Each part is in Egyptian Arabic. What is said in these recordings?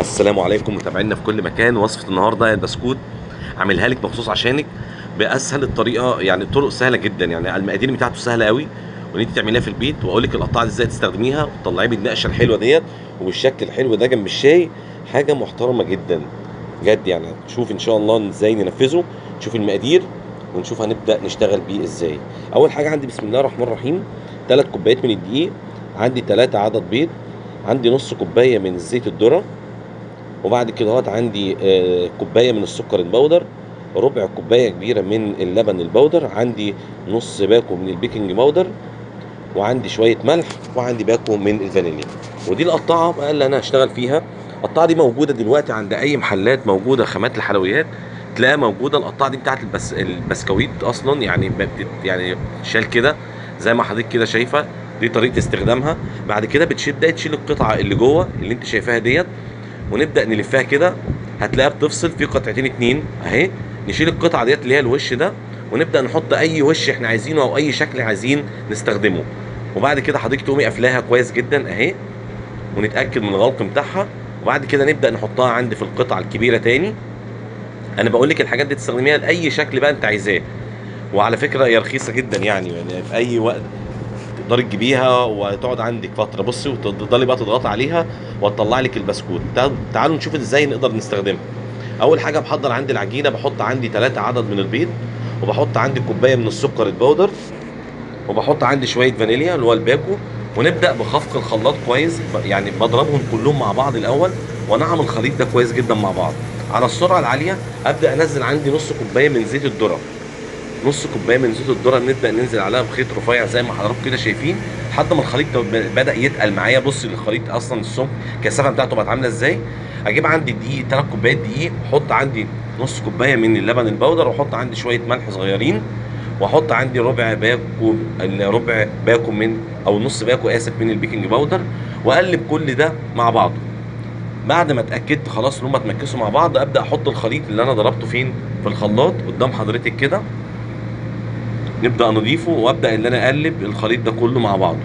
السلام عليكم متابعينا في كل مكان وصفه النهارده البسكوت عاملها لك مخصوص عشانك باسهل الطريقه يعني الطرق سهله جدا يعني المقادير بتاعته سهله قوي وان انت تعمليها في البيت واقول لك القطاعه دي ازاي تستخدميها وتطلعيه بالنقشه الحلوه ديت وبالشكل الحلو ده جنب الشاي حاجه محترمه جدا بجد يعني شوف ان شاء الله ازاي ننفذه نشوف المقادير ونشوف هنبدا نشتغل بيه ازاي اول حاجه عندي بسم الله الرحمن الرحيم ثلاث كوبايات من الدقيق عندي ثلاثة عدد بيض عندي نص كوبايه من زيت الذره وبعد كده اهوت عندي آه، كوبايه من السكر البودر ربع كوبايه كبيره من اللبن البودر عندي نص باكو من البيكنج باودر وعندي شويه ملح وعندي باكو من الفانيليا ودي القطاعه بقى اللي انا هشتغل فيها القطاعه دي موجوده دلوقتي عند اي محلات موجوده خامات الحلويات تلاقيها موجوده القطاعه دي بتاعت البس البسكويت اصلا يعني بت- يعني شال كده زي ما حضرتك كده شايفه دي طريقه استخدامها بعد كده بتشد تشيل القطعه اللي جوه اللي انت شايفاها ديت ونبدا نلفها كده هتلاقيها بتفصل في قطعتين اتنين اهي نشيل القطعه ديت اللي هي الوش ده ونبدا نحط اي وش احنا عايزينه او اي شكل عايزين نستخدمه وبعد كده حضرتك تقومي قافلاها كويس جدا اهي ونتاكد من الغلق بتاعها وبعد كده نبدا نحطها عندي في القطعه الكبيره تاني انا بقول لك الحاجات دي تستخدميها لاي شكل بقى انت عايزاه وعلى فكره هي رخيصه جدا يعني يعني في اي وقت تقدري تجيبيها وتقعد عندك فتره بصي وتفضلي بقى تضغطي عليها وتطلع لك البسكوت تع- تعالوا نشوف ازاي نقدر نستخدمها اول حاجه بحضر عندي العجينه بحط عندي ثلاثة عدد من البيض وبحط عندي كوبايه من السكر البودر وبحط عندي شويه فانيليا اللي هو الباكو ونبدا بخفق الخلاط كويس ب- يعني بضربهم كلهم مع بعض الاول ونعمل الخليط ده كويس جدا مع بعض على السرعه العاليه ابدا انزل عندي نص كوبايه من زيت الذره نص كوبايه من زيت الذره نبدا ننزل عليها بخيط رفيع زي ما حضراتكم كده شايفين لحد ما الخليط ده ب- بدا يتقل معايا بص الخليط اصلا السمك الكثافه بتاعته بقت عامله ازاي اجيب عندي دقيق ثلاث كوبايات دقيق احط عندي نص كوبايه من اللبن البودر واحط عندي شويه ملح صغيرين واحط عندي ربع باكو ربع باكو من او نص باكو اسف من البيكنج باودر واقلب كل ده مع بعضه بعد ما اتاكدت خلاص ان هم اتمكسوا مع بعض ابدا احط الخليط اللي انا ضربته فين في الخلاط قدام حضرتك كده نبدا نضيفه وابدا ان انا اقلب الخليط ده كله مع بعضه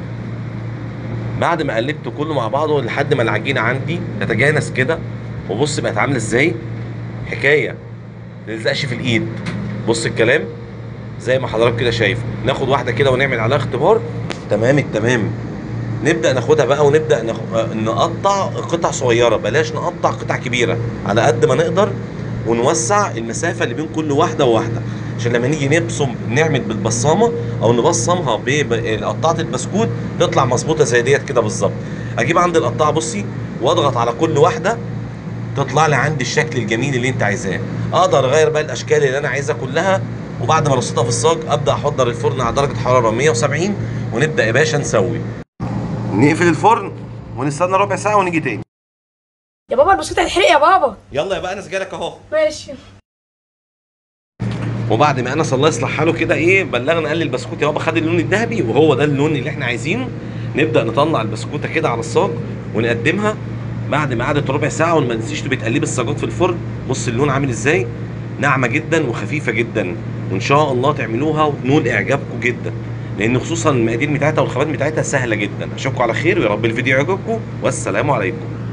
بعد ما قلبته كله مع بعضه لحد ما العجينه عندي تتجانس كده وبص بقت عامله ازاي حكايه ما تلزقش في الايد بص الكلام زي ما حضرتك كده شايف ناخد واحده كده ونعمل عليها اختبار تمام التمام نبدا ناخدها بقى ونبدا نخ... آه، نقطع قطع صغيره بلاش نقطع قطع كبيره على قد ما نقدر ونوسع المسافه اللي بين كل واحده وواحده عشان لما نيجي نبصم نعمل بالبصامه او نبصمها بقطعه البسكوت تطلع مظبوطه زي ديت كده بالظبط اجيب عند القطاعه بصي واضغط على كل واحده تطلع لي عندي الشكل الجميل اللي انت عايزاه اقدر اغير بقى الاشكال اللي انا عايزها كلها وبعد ما رصيتها في الصاج ابدا احضر الفرن على درجه حراره 170 ونبدا يا باشا نسوي نقفل الفرن ونستنى ربع ساعه ونيجي تاني يا بابا البسكوت هيتحرق يا بابا يلا يا بقى انا سجلك اهو ماشي وبعد ما انس الله يصلح حاله كده ايه بلغنا قال لي البسكوت يا بابا خد اللون الذهبي وهو ده اللون اللي احنا عايزينه نبدا نطلع البسكوته كده على الصاج ونقدمها بعد ما قعدت ربع ساعه وما تنسيش تبقى تقلبي الصاجات في الفرن بص اللون عامل ازاي ناعمه جدا وخفيفه جدا وان شاء الله تعملوها وتنول اعجابكم جدا لان خصوصا المقادير بتاعتها والخامات بتاعتها سهله جدا اشوفكم على خير ويا رب الفيديو يعجبكم والسلام عليكم